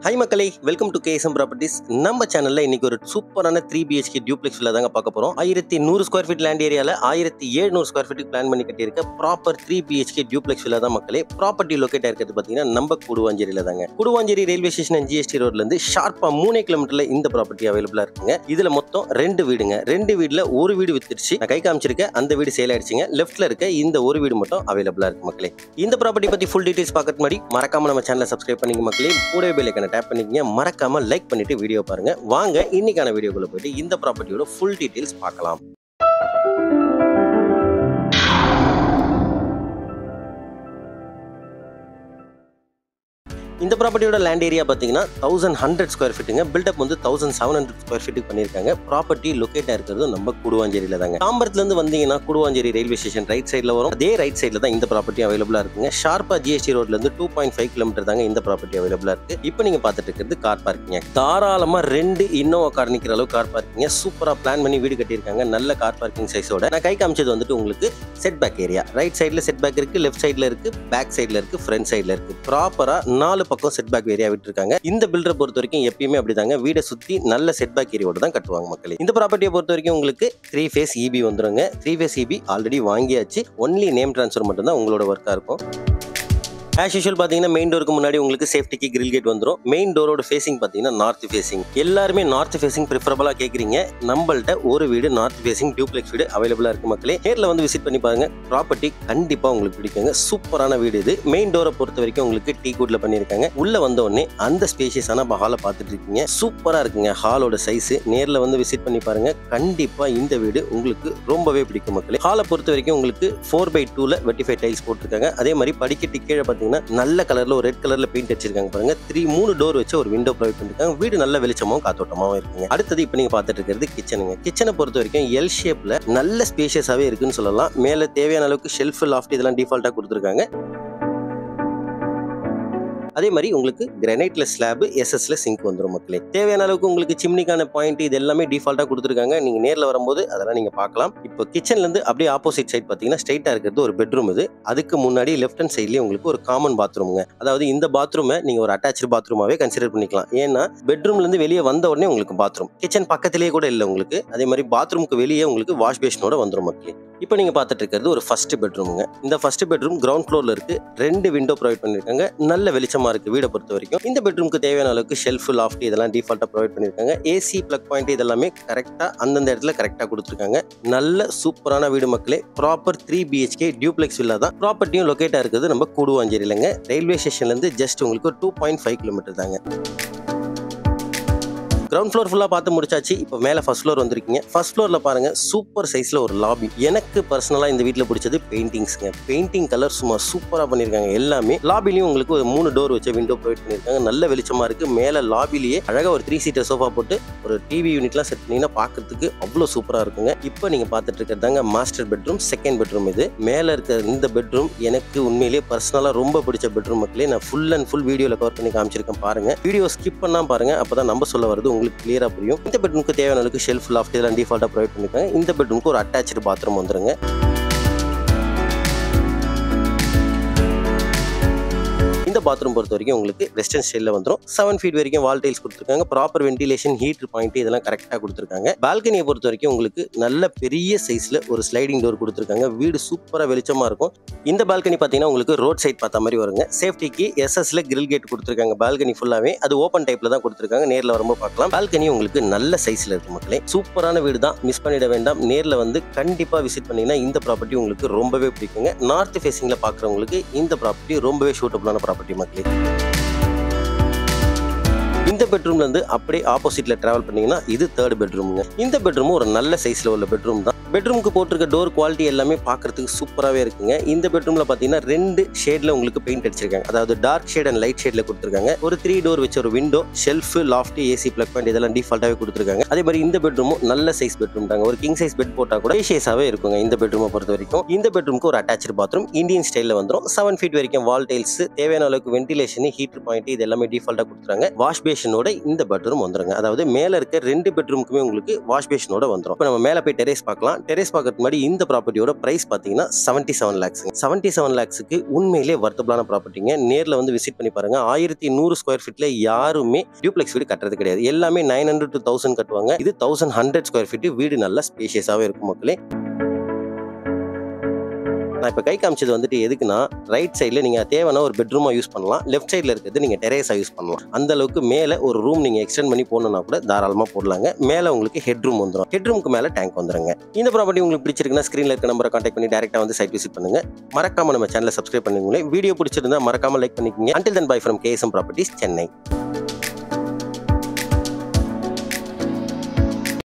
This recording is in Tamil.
ஹை மக்களே வெல்கம் டு கேஎஸ்எம் ப்ராப்பர்ட்டிஸ் நம்ம சேனல்ல இன்னைக்கு ஒரு சூப்பரான த்ரீ பிஹெச்கே டியூப்ளெக்ஸ் வில்லா தாங்க பார்க்க போறோம் ஆயிரத்தி நூறு ஸ்கொயர் ஃபீட் லேண்ட் ஏரியால ஆயிரத்தி எழுநூறு ஸ்கொயர் ஃபீட் பிளான் பண்ணி கட்டியிருக்க proper three BHK duplex villa தான் மக்களே ப்ராப்பர்ட்டி லொக்கேட் இருக்கிறது பார்த்தீங்கன்னா நம்ம குடுவாஞ்சேரியில தாங்க Guduvancheri railway station and GST ரோட்ல இருந்து ஷார்ப்பா மூணே கிலோமீட்டர்ல இந்த ப்ராப்பர்ட்டி அவைலபிளா இருக்குங்க இதுல மொத்தம் ரெண்டு வீடுங்க ரெண்டு வீடுல ஒரு வீடு வித்துருச்சு நான் கை காமிச்சிருக்கேன் அந்த வீடு சேல் ஆயிடுச்சுங்க லெஃப்ட்ல இருக்க இந்த ஒரு வீடு மட்டும் அவைலபிளா இருக்கு மக்களே இந்த ப்ராப்பர்ட்டி பத்தி ஃபுல் டீடைல்ஸ் பார்க்கறது முன்னாடி மறக்காம நம்ம சேனலை சப்ஸ்கிரைப் பண்ணிக்க மக்களே கூடவே பெல் ஐக்கனை டேப் பண்ணிக்கங்க மறக்காம லைக் பண்ணிட்டு வீடியோ பாருங்க வாங்க இன்னைக்கான வீடியோக்குள்ள போயிட்டு இந்த ப்ராப்பர்ட்டியோட ஃபுல் டீடைல்ஸ் பார்க்கலாம் இந்த ப்ராப்பர்ட்டியோட லேண்ட் ஏரியா பார்த்தீங்கன்னா தௌசண்ட் ஹண்ட்ரட் ஸ்கொயர் ஃபீட்டுங்க பில்டப் வந்து தௌசண்ட் செவன் ஹண்ட்ரட் ஸ்கொயர் ஃபீட்டுக்கு பண்ணியிருக்காங்க ப்ராப்பர்ட்டி லொக்கேட்டாக இருக்கிறது நம்ம குடுவாஞ்சேரியில தாங்க தாம்பரத்துலேருந்து வந்தீங்கன்னா குடுவாஞ்சேரி ரயில்வே ஸ்டேஷன் ரைட் சைடில் வரும் அதே ரைட் சைடில் தான் இந்த ப்ராப்பர்ட்டி அவைலபிளாக இருக்குங்க ஷார்ப்பா ஜிஎஸ்டி ரோட்லேருந்து டூ பாயிண்ட் ஃபைவ் கிலோமீட்டர் தாங்க இந்த ப்ராப்பர்ட்டி அவைலபிளாக இருக்கு இப்போ நீங்கள் பார்த்துட்டு இருக்கிறது கார் பார்க்கிங்க தாராளமாக ரெண்டு இன்னோவா கார் நிற்கிற அளவு கார் பார்க்கிங்க சூப்பராக பிளான் பண்ணி வீடு கட்டியிருக்காங்க நல்ல கார் பார்க்கிங் சைஸோட நான் கை காமிச்சது வந்துட்டு உங்களுக்கு செட் பேக் ஏரியா ரைட் சைடில் செட் பேக் இருக்கு லெஃப்ட் சைடில் இருக்கு பேக் சைடில் இருக்கு ஃப்ரண்ட் சைடில் இருக்கு ப்ராப்பராக நாலு பக்கம் செட் பேக் ஏரியா விட்டுருக்காங்க இந்த பில்டரை பொறுத்த வரைக்கும் எப்பயுமே அப்படிதாங்க வீடை சுற்றி நல்ல செட் பேக் ஏரியோட தான் கட்டுவாங்க மக்களே இந்த ப்ராப்பர்ட்டியை பொறுத்த வரைக்கும் உங்களுக்கு த்ரீ ஃபேஸ் இபி வந்துருங்க த்ரீ ஃபேஸ் இபி ஆல்ரெடி வாங்கியாச்சு ஒன்லி நேம் ட்ரான்ஸ்ஃபர் மட்டும் தான் உங்களோட ஒர்க்காக இருக்கும் ஆஸ் யூஷுவல் பார்த்தீங்கன்னா மெயின் டோருக்கு முன்னாடி உங்களுக்கு சேஃப்டிக்கு கிரில் கேட் வந்துடும் மெயின் டோரோட ஃபேசிங் பார்த்தீங்கன்னா நார்த் ஃபேசிங் எல்லாருமே நார்த் ஃபேசிங் ப்ரிஃபரபுளாக கேட்குறீங்க நம்மள்ட்ட ஒரு வீடு நார்த் ஃபேசிங் டியூப்ளெக்ஸ் வீடு அவைலபிளாக இருக்கு மக்களே நேரில் வந்து விசிட் பண்ணி பாருங்க ப்ராப்பர்ட்டி கண்டிப்பாக உங்களுக்கு பிடிக்குங்க சூப்பரான வீடு இது மெயின் டோரை பொறுத்த வரைக்கும் உங்களுக்கு டீ குட்ல பண்ணியிருக்காங்க உள்ள வந்த உடனே அந்த ஸ்பேஷியஸான ஹாலை பார்த்துட்டு இருக்கீங்க சூப்பராக இருக்குங்க ஹாலோட சைஸ் நேரில் வந்து விசிட் பண்ணி பாருங்க கண்டிப்பாக இந்த வீடு உங்களுக்கு ரொம்பவே பிடிக்கும் மக்களே ஹாலை பொறுத்த வரைக்கும் உங்களுக்கு ஃபோர் பை டூல வெட்டிஃபை டைல்ஸ் போட்டிருக்காங்க அதே மாதிரி படிக்கட்டு கீழே பார்த்தீங்கன்னா நல்ல கலர்ல ஒரு ரெட் கலர்ல பெயிண்ட் அடிச்சிருக்காங்க பாருங்க த்ரீ மூணு டோர் வச்சு ஒரு விண்டோ ப்ரொவைட் பண்ணிருக்காங்க வீடு நல்ல வெளிச்சமாவும் காத்தோட்டமாவும் இருக்குங்க அடுத்தது இப்போ நீங்க பார்த்துட்டு இருக்கிறது கிச்சனுங்க கிச்சனை பொறுத்த வரைக்கும் எல் ஷேப்ல நல்ல ஸ்பேஷியஸாவே இருக்குன்னு சொல்லலாம் மேல தேவையான அளவுக்கு ஷெல்ஃப் லாஃப்ட் இதெல்லாம் டிஃபால்ட்டா கொடுத்துருக்காங்க அதே மாதிரி உங்களுக்கு கிரானைட்ல ஸ்லாப் எஸ்எஸ்ல சிங்க் வந்துடும் மக்களே தேவையான அளவுக்கு உங்களுக்கு சிம்னிக்கான பாயிண்ட் இது எல்லாமே டிஃபால்ட்டா கொடுத்துருக்காங்க நீங்க நேரில் வரும்போது அதெல்லாம் நீங்க பார்க்கலாம் இப்போ கிச்சன்ல இருந்து அப்படியே ஆப்போசிட் சைட் பார்த்தீங்கன்னா ஸ்ட்ரைட்டா இருக்கிறது ஒரு பெட்ரூம் இது அதுக்கு முன்னாடி லெஃப்ட் ஹேண்ட் சைட்லயே உங்களுக்கு ஒரு காமன் பாத்ரூம்ங்க அதாவது இந்த பாத்ரூமை நீங்க ஒரு அட்டாச்சு பாத்ரூமாவே கன்சிடர் பண்ணிக்கலாம் ஏன்னா பெட்ரூம்ல இருந்து வெளியே வந்த உடனே உங்களுக்கு பாத்ரூம் கிச்சன் பக்கத்திலேயே கூட இல்லை உங்களுக்கு அதே மாதிரி பாத்ரூமுக்கு வெளியே உங்களுக்கு வாஷ் பேஷனோட வந்துடும் மக்களே இப்போ நீங்க பார்த்துட்டு இருக்கிறது ஒரு ஃபர்ஸ்ட் பெட்ரூமுங்க இந்த ஃபர்ஸ்ட் பெட்ரூம் கிரவுண்ட் ஃப்ளோர்ல இருக்கு ரெண்டு விண்டோ ப்ரொவைட் பண்ணிருக்காங்க நல்ல வெளிச்சமா இருக்கு வீடை பொறுத்த வரைக்கும் இந்த பெட்ரூமுக்கு தேவையான அளவுக்கு ஷெல்ஃப் லாஃப்ட் இதெல்லாம் டிஃபால்ட்டா ப்ரொவைட் பண்ணிருக்காங்க ஏசி பிளக் பாயிண்ட் இதெல்லாமே கரெக்டா அந்தந்த இடத்துல கரெக்டா கொடுத்துருக்காங்க நல்ல சூப்பரான வீடு மக்களே proper three BHK duplex villa தான் ப்ராப்பர்ட்டியும் லொக்கேட்டா இருக்குது நம்ம கூடுவாஞ்சேரியிலங்க ரயில்வே ஸ்டேஷன்ல இருந்து ஜஸ்ட் உங்களுக்கு டூ பாயிண்ட் ஃபைவ் கிலோமீட்டர் தாங்க கிரவுண்ட் ஃப்ளோர் ஃபுல்லாக பார்த்து முடிச்சாச்சு இப்போ மேலே ஃபர்ஸ்ட் ஃப்ளோர் வந்திருக்கீங்க ஃபர்ஸ்ட் ஃப்ளோரில் பாருங்க சூப்பர் சைஸில் ஒரு லாபி எனக்கு பர்சனலாக இந்த வீட்டில் பிடிச்சது பெயிண்டிங்ஸ்ங்க பெயிண்டிங் கலர் சும்மா சூப்பராக பண்ணியிருக்காங்க எல்லாமே லாபிலையும் உங்களுக்கு ஒரு மூணு டோர் வச்ச விண்டோ ப்ரொவைட் பண்ணியிருக்காங்க நல்ல வெளிச்சமாக இருக்குது மேலே லாபிலேயே அழகாக ஒரு த்ரீ சீட்டர் சோஃபா போட்டு ஒரு டிவி யூனிட்லாம் செட் பண்ணிங்கன்னா பார்க்கறதுக்கு அவ்வளோ சூப்பராக இருக்குங்க இப்போ நீங்கள் பார்த்துட்டு இருக்கிறதாங்க மாஸ்டர் பெட்ரூம் செகண்ட் பெட்ரூம் இது மேலே இருக்கிற இந்த பெட்ரூம் எனக்கு உண்மையிலேயே பர்சனலாக ரொம்ப பிடிச்ச பெட்ரூம் மக்களே நான் ஃபுல் அண்ட் ஃபுல் வீடியோவில் கவர் பண்ணி காமிச்சிருக்கேன் பாருங்க வீடியோ ஸ்கிப் பண்ணால் பாருங்க அப்போ தான் நம்ம சொல்ல வருது உங்களுக்கு கிளியரா புரியும் இந்த பெட்ரூமுக்கு தேவையான அளவுக்கு ஷெல்ஃப் லாஃப்ட் இதெல்லாம் டிஃபால்ட்டா ப்ரொவைட் பண்ணிருக்காங்க இந்த பெட்ரூமுக்கு ஒரு அட்டாச்சு பாத்ரூம் வந்துருங்க இந்த பாத்ரூம் பொறுத்த வரைக்கும் உங்களுக்கு வெஸ்டர்ன் ஸ்டைலில் வந்துடும் செவன் ஃபீட் வரைக்கும் வால் டைல்ஸ் கொடுத்துருக்காங்க ப்ராப்பர் வென்டிலேஷன் ஹீட்டர் பாயிண்ட் இதெல்லாம் கரெக்டாக கொடுத்துருக்காங்க பால்கனியை பொறுத்த வரைக்கும் உங்களுக்கு நல்ல பெரிய சைஸில் ஒரு ஸ்லைடிங் டோர் கொடுத்துருக்காங்க வீடு சூப்பராக வெளிச்சமாக இருக்கும் இந்த பால்கனி பார்த்தீங்கன்னா உங்களுக்கு ரோட் சைட் பார்த்த மாதிரி வருங்க சேஃப்டிக்கு எஸ்எஸ்ல கிரில் கேட் கொடுத்துருக்காங்க பால்கனி ஃபுல்லாகவே அது ஓப்பன் டைப்பில் தான் கொடுத்துருக்காங்க நேரில் வரும்போது பார்க்கலாம் பால்கனி உங்களுக்கு நல்ல சைஸில் இருக்கு மக்களே சூப்பரான வீடு தான் மிஸ் பண்ணிட வேண்டாம் நேரில் வந்து கண்டிப்பாக விசிட் பண்ணீங்கன்னா இந்த ப்ராப்பர்ட்டி உங்களுக்கு ரொம்பவே பிடிக்குங்க நார்த் ஃபேஸிங்கில் பார்க்குறவங்களுக்கு இந்த ப்ராப்பர்ட்டி ரொம்பவே சூட்டபுளான ப்ராப்பர்ட்டி மக்களே இந்த பெட்ரூம்ல இருந்து அப்படியே ஆப்போசிட்ல டிராவல் பண்ணீங்கன்னா இது தேர்ட் பெட்ரூம்ங்க இந்த பெட்ரூமும் ஒரு நல்ல சைஸ்ல உள்ள பெட்ரூம் தான் பெட்ரூமுக்கு போட்டிருக்க டோர் குவாலிட்டி எல்லாமே பார்க்கறதுக்கு சூப்பராகவே இருக்குங்க இந்த பெட்ரூம்ல பார்த்தீங்கன்னா ரெண்டு ஷேட்ல உங்களுக்கு பெயிண்ட் அடிச்சிருக்காங்க அதாவது டார்க் ஷேட் அண்ட் லைட் ஷேட்ல கொடுத்துருக்காங்க ஒரு த்ரீ டோர் வச்ச ஒரு window shelf loft AC plug point இதெல்லாம் டிஃபால்ட்டாகவே கொடுத்துருக்காங்க அதே மாதிரி இந்த பெட்ரூமும் நல்ல சைஸ் பெட்ரூம் தாங்க ஒரு கிங் சைஸ் பெட் போட்டா கூட ஸ்பேஷியஸாகவே இருக்குங்க இந்த பெட்ரூமை பொறுத்த வரைக்கும் இந்த பெட்ரூமுக்கு ஒரு அட்டாச்சு பாத்ரூம் இந்தியன் ஸ்டைலில் வந்துடும் செவன் ஃபீட் வரைக்கும் வால் டைல்ஸ் தேவையான அளவுக்கு வென்டிலேஷன் ஹீட்டர் பாயிண்ட் இது எல்லாமே டிஃபால்ட்டாக கொடுத்துருக்காங்க வாஷ் பேஷனோட இந்த பெட்ரூம் வந்துருங்க அதாவது மேலே இருக்க ரெண்டு பெட்ரூமுக்குமே உங்களுக்கு வாஷ் பேஷனோட வந்துடும் இப்போ நம்ம மேலே போய் டெரேஸ் பார்க்கலாம் டெரேஸ் பார்க்கறதுக்கு முன்னாடி இந்த ப்ராப்பர்ட்டியோட பிரைஸ் பார்த்தீங்கன்னா seventy seven lakhs seventy seven லேக்ஸுக்கு உண்மையிலே வர்த்தபிளான ப்ராப்பர்ட்டிங்க நேரில் வந்து விசிட் பண்ணி பாருங்க ஆயிரத்தி நூறு ஸ்கொயர் ஃபீட்ல யாருமே டியூப்ளெக்ஸ் வீடு கட்டுறது கிடையாது எல்லாமே நைன் ஹண்ட்ரட் டு தௌசண்ட் கட்டுவாங்க இது தௌசண்ட் ஹண்ட்ரட் ஸ்கொயர் ஃபீட் வீடு நல்லா ஸ்பேஷியஸாகவே இருக்கும் மக்களே நான் இப்போ கை காமிச்சது வந்துட்டு எதுக்குன்னா ரைட் சைடில் நீங்கள் தேவைன்னா ஒரு பெட்ரூமாக யூஸ் பண்ணலாம் லெஃப்ட் சைடில் இருக்கிறது நீங்கள் டெரேஸாக யூஸ் பண்ணலாம் அந்த அளவுக்கு மேலே ஒரு ரூம் நீங்கள் எக்ஸ்டெண்ட் பண்ணி போடணும்னா கூட தாராளமாக போடலாங்க மேலே உங்களுக்கு ஹெட் ரூம் வந்துடும் ஹெட் ரூமுக்கு மேலே டேங்க் வந்துருங்க இந்த ப்ராப்பர்ட்டி உங்களுக்கு பிடிச்சிருக்குன்னா ஸ்க்ரீனில் இருக்க நம்பரை கான்டாக்ட் பண்ணி டேரெக்டாக வந்து சைட் விசிட் பண்ணுங்க மறக்காம நம்ம சேனலை சப்ஸ்கிரைப் பண்ணுங்களேன் வீடியோ பிடிச்சிருந்தா மறக்காம லைக் பண்ணிக்கோங்க until then bye from KSM properties Chennai